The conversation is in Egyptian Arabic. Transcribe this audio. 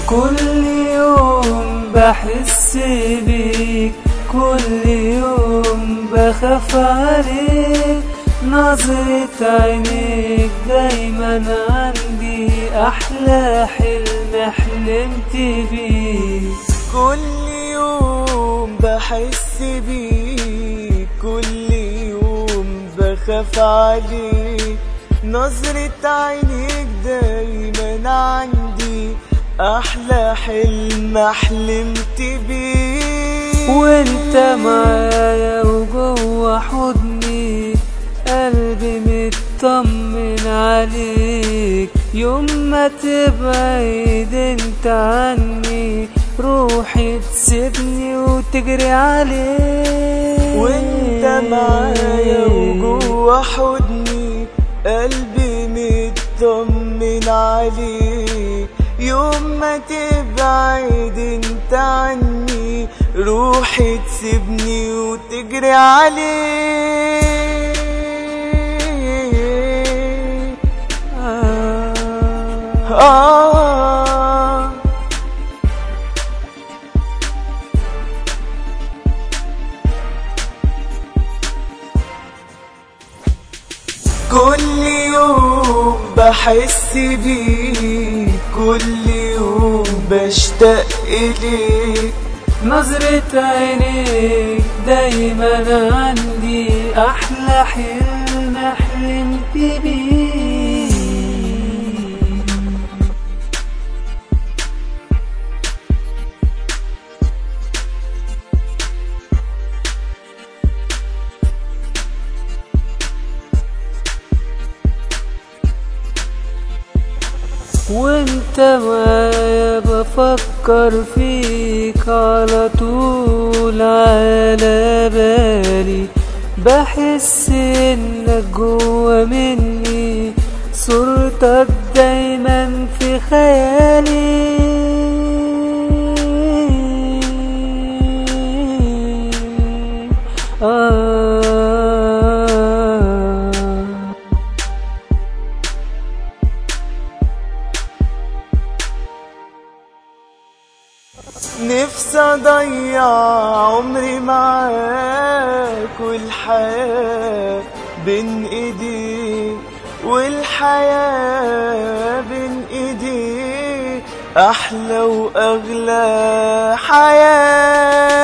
كل يوم بحس بيك كل يوم بخاف عليك نظرة عينيك دايما عندي أحلى حلم حلمت بيه كل يوم بحس بيك كل يوم بخاف عليك نظرة عينيك دايما عندي أحلى حلم حلمت بيه وانت معايا وجوه حضني قلبي مطمن عليك يوم ما تبعد انت عني روحي تسيبني وتجري عليك وانت معايا وجوه حضني قلبي مطمن عليك يوم ما تبعد انت عني روحي تسيبني وتجري عليك آه كل يوم بحس بيك كل يوم بشتاق إليك نظرة عينيك دايما عندي أحلى حلم حلمت بيه وانت معايا بفكر فيك على طول على بالي بحس انك جوا مني صورتك دايما في خيالي آه نفسي اضيع عمري معاك والحياة بين ايديك والحياة بين ايديك احلى واغلى حياة